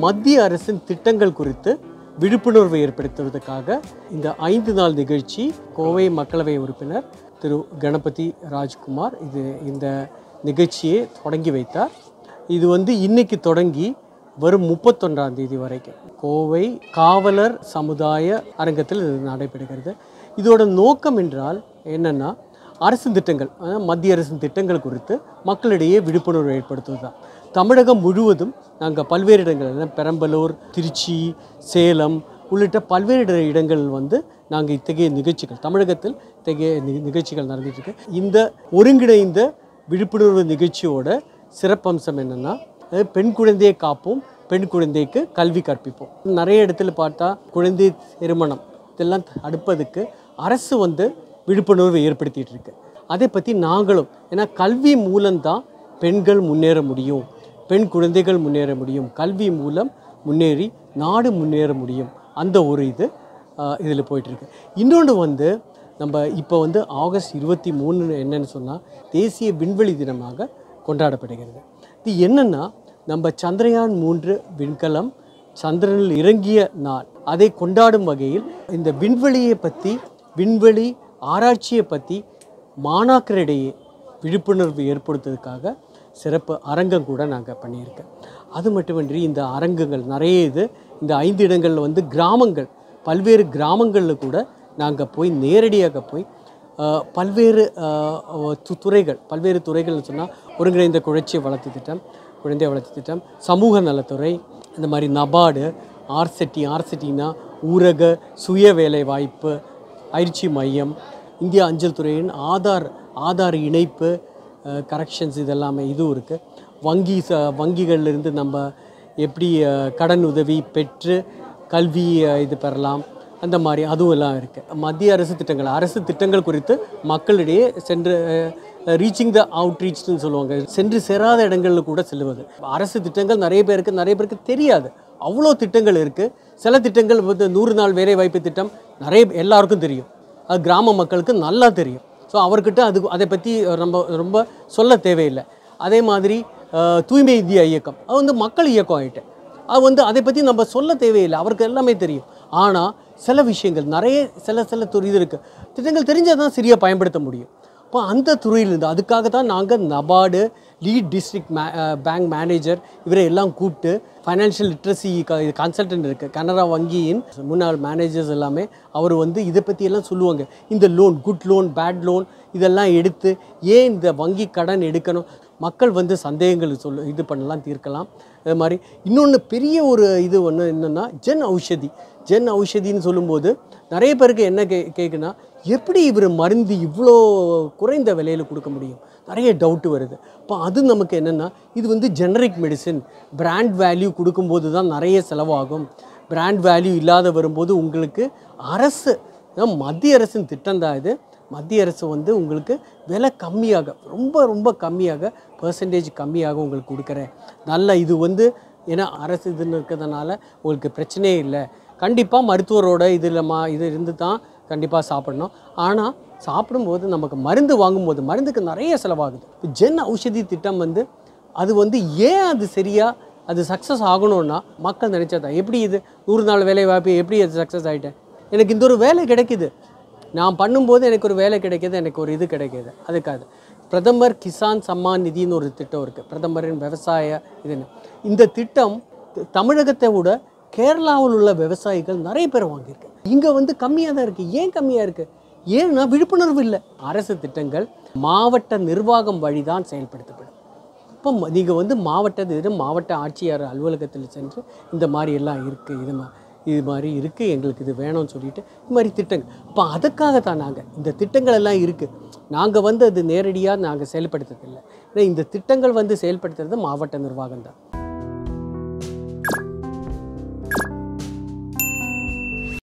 மத்திய அரசின் திட்டங்கள் குறித்து விழிப்புணர்வு ஏற்படுத்துவதற்காக இந்த ஐந்து நாள் நிகழ்ச்சி கோவை மக்களவை உறுப்பினர் திரு கணபதி ராஜ்குமார் இது இந்த நிகழ்ச்சியை தொடங்கி வைத்தார் இது வந்து இன்னைக்கு தொடங்கி வரும் முப்பத்தொன்றாம் தேதி வரைக்கும் கோவை காவலர் சமுதாய அரங்கத்தில் இது நடைபெறுகிறது இதோட நோக்கம் என்றால் என்னன்னா அரசு திட்டங்கள் அஹ், மத்திய அரசின் திட்டங்கள் குறித்து மக்களிடையே விழிப்புணர்வு ஏற்படுத்துவது தான் தமிழகம் முழுவதும் நாங்கள் பல்வேறு இடங்கள் அதாவது பெரம்பலூர் திருச்சி சேலம் உள்ளிட்ட பல்வேறு இட- இடங்கள் வந்து நாங்கள் இத்தகைய நிகழ்ச்சிகள் தமிழகத்தில் இத்தகைய நி- நிகழ்ச்சிகள் நடந்துட்டு இருக்கு இந்த ஒருங்கிணைந்த விழிப்புணர்வு நிகழ்ச்சியோட சிறப்பம்சம் என்னன்னா அஹ், பெண் குழந்தையை காப்போம் பெண் குழந்தைக்கு கல்வி கற்பிப்போம் நிறைய இடத்துல பார்த்தா குழந்தை திருமணம் இதெல்லாம் தடுப்பதுக்கு அரசு வந்து விழிப்புணர்வு ஏற்படுத்திட்டு இருக்கு அதை பற்றி நாங்களும் ஏன்னா கல்வி மூலம்தான் பெண்கள் முன்னேற முடியும் பெண் குழந்தைகள் முன்னேற முடியும் கல்வி மூலம் முன்னேறி நாடு முன்னேற முடியும் அந்த ஒரு இது இதில் போயிட்டுருக்கு இன்னொன்று வந்து நம்ம இப்போ வந்து ஆகஸ்ட் இருபத்தி மூணு என்னன்னு சொன்னால் தேசிய விண்வெளி தினமாக கொண்டாடப்படுகிறது இது என்னன்னா நம்ம சந்திரயான் மூன்று விண்கலம் சந்திரனில் இறங்கிய நாள் அதை கொண்டாடும் வகையில் இந்த விண்வெளியை பற்றி விண்வெளி ஆராய்ச்சியை பற்றி மாணாக்கரிடையே விழிப்புணர்வு ஏற்படுத்துறதுக்காக சிறப்பு அரங்கம் கூட நாங்கள் பண்ணியிருக்கோம் அது மட்டுமின்றி இந்த அரங்குகள் நிறைய இது இந்த ஐந்து இடங்களில் வந்து கிராமங்கள் பல்வேறு கிராமங்களில் கூட நாங்கள் போய் நேரடியாக போய் அஹ், பல்வேறு அஹ், து- துறைகள் பல்வேறு துறைகள்னு சொன்னால் ஒருங்கிணைந்த குழச்சி வளர்ச்சி திட்டம் குழந்தை வளர்ச்சி திட்டம் சமூக நலத்துறை இந்த மாதிரி நபார்டு ஆர்செட்டி ஆர்செட்டினா ஊரக சுய வேலை வாய்ப்பு பயிற்சி மையம் இந்திய அஞ்சல் துறையின் ஆதார் ஆதார் இணைப்பு கரெக்ஷன்ஸ் இதெல்லாமே இதுவும் இருக்குது வங்கி ச வங்கிகள்லேருந்து நம்ம எப்படி அஹ், கடன் உதவி பெற்று கல்வி அஹ், இது பெறலாம் அந்த மாதிரி அதுவும் எல்லாம் இருக்குது மத்திய அரசு திட்டங்கள் அரசு திட்டங்கள் குறித்து மக்களிடையே சென்று ரீச்சிங் த அவுட்ரீச்னு சொல்லுவாங்க சென்று சேராத இடங்களில் கூட செல்லுவது அரசு திட்டங்கள் நிறைய பேருக்கு நிறைய பேருக்கு தெரியாது அவ்வளோ திட்டங்கள் இருக்குது சில திட்டங்கள் வந்து நூறு நாள் வேலை வாய்ப்பு திட்டம் நிறைய எல்லாருக்கும் தெரியும் அது கிராம மக்களுக்கு நல்லா தெரியும் ஸோ அவர்கிட்ட அது அதை பற்றி ரொம்ப ரொம்ப சொல்ல தேவையில்லை அதே மாதிரி அஹ், தூய்மை இந்தியா இயக்கம் அது வந்து மக்கள் இயக்கம் ஆகிட்டு அது வந்து அதை பற்றி நம்ம சொல்ல தேவையில்லை அவருக்கு எல்லாமே தெரியும் ஆனால் சில விஷயங்கள் நிறைய சில சில துறை இது இருக்குது திட்டங்கள் தெரிஞ்சால் தான் சரியாக பயன்படுத்த முடியும் இப்போ அந்த துறையிலேருந்து அதுக்காக தான் நாங்கள் நபார்டு லீட் டிஸ்ட்ரிக்ட் மே பேங்க் மேனேஜர் இவரை எல்லாம் கூப்பிட்டு ஃபைனான்ஷியல் லிட்ரஸி கன்சல்டன்ட் இருக்குது கனரா வங்கியின் முன்னாள் மேனேஜர்ஸ் எல்லாமே அவர் வந்து இதை பற்றி எல்லாம் சொல்லுவாங்க இந்த loan good loan bad loan இதெல்லாம் எடுத்து ஏன் இந்த வங்கி கடன் எடுக்கணும் மக்கள் வந்து சந்தேகங்கள் சொல்லு இது பண்ணலாம் தீர்க்கலாம் அது மாதிரி இன்னொன்று பெரிய ஒரு இது ஒன்று என்னென்னா ஜன் ஔஷதி ஜன் ஔஷதின்னு சொல்லும்போது நிறைய பேருக்கு என்ன கே கேட்குன்னா எப்படி இவர் மருந்து இவ்வளோ குறைந்த விலையில் கொடுக்க முடியும் நிறைய டவுட்டு வருது இப்போ அது நமக்கு என்னென்னா இது வந்து ஜெனரிக் மெடிசின் பிராண்ட் வேல்யூ கொடுக்கும்போது தான் நிறைய செலவாகும் பிராண்ட் வேல்யூ இல்லாத வரும்போது உங்களுக்கு அரசு அதாவது மத்திய அரசின் திட்டம் தான் இது மத்திய அரசு வந்து உங்களுக்கு விலை கம்மியாக ரொம்ப ரொம்ப கம்மியாக பர்சன்டேஜ் கம்மியாக உங்களுக்கு கொடுக்குறேன் நல்ல இது வந்து ஏன்னா அரசு இதுன்னு இருக்கிறதுனால உங்களுக்கு பிரச்சனையே இல்லை கண்டிப்பாக மருத்துவரோட இதில் மா இது இருந்து தான் கண்டிப்பாக சாப்பிடணும் ஆனால் சாப்பிடும்போது நமக்கு மருந்து வாங்கும்போது மருந்துக்கு நிறைய செலவாகுது இப்போ ஜென் ஔஷதி திட்டம் வந்து அது வந்து ஏன் அது சரியாக அது சக்ஸஸ் ஆகணும்னா மக்கள் நினைச்சதா எப்படி இது நூறு நாள் வேலை வாய்ப்பு எப்படி அது சக்ஸஸ் ஆகிட்டேன் எனக்கு இந்த ஒரு வேலை கிடைக்குது நான் பண்ணும்போது எனக்கு ஒரு வேலை கிடைக்கிது எனக்கு ஒரு இது கிடைக்கிது அதுக்காக பிரதமர் கிசான் சம்மான் நிதின்னு ஒரு திட்டம் இருக்குது பிரதமரின் விவசாய இதுன்னு இந்த திட்டம் த- தமிழகத்தை விட கேரளாவில் உள்ள விவசாயிகள் நிறைய பேர் வாங்கியிருக்கு இங்கே வந்து கம்மியாக தான் இருக்குது ஏன் கம்மியாக இருக்குது ஏன்னா விழிப்புணர்வு இல்லை அரசு திட்டங்கள் மாவட்ட நிர்வாகம் வழி தான் செயல்படுத்தப்படும் இப்போ நீங்கள் வந்து மாவட்ட இது மாவட்ட ஆட்சியர் அலுவலகத்தில் சென்று இந்த மாதிரி எல்லாம் இருக்குது இது மா இது மாதிரி இருக்குது எங்களுக்கு இது வேணும்னு சொல்லிட்டு இது மாதிரி திட்டங்கள் அப்போ அதுக்காக தான் நாங்கள் இந்த திட்டங்கள் எல்லாம் இருக்குது நாங்கள் வந்து அது நேரடியாக நாங்கள் செயல்படுத்துறதில்லை ஏன்னா இந்த திட்டங்கள் வந்து செயல்படுத்துறது மாவட்ட நிர்வாகம் தான்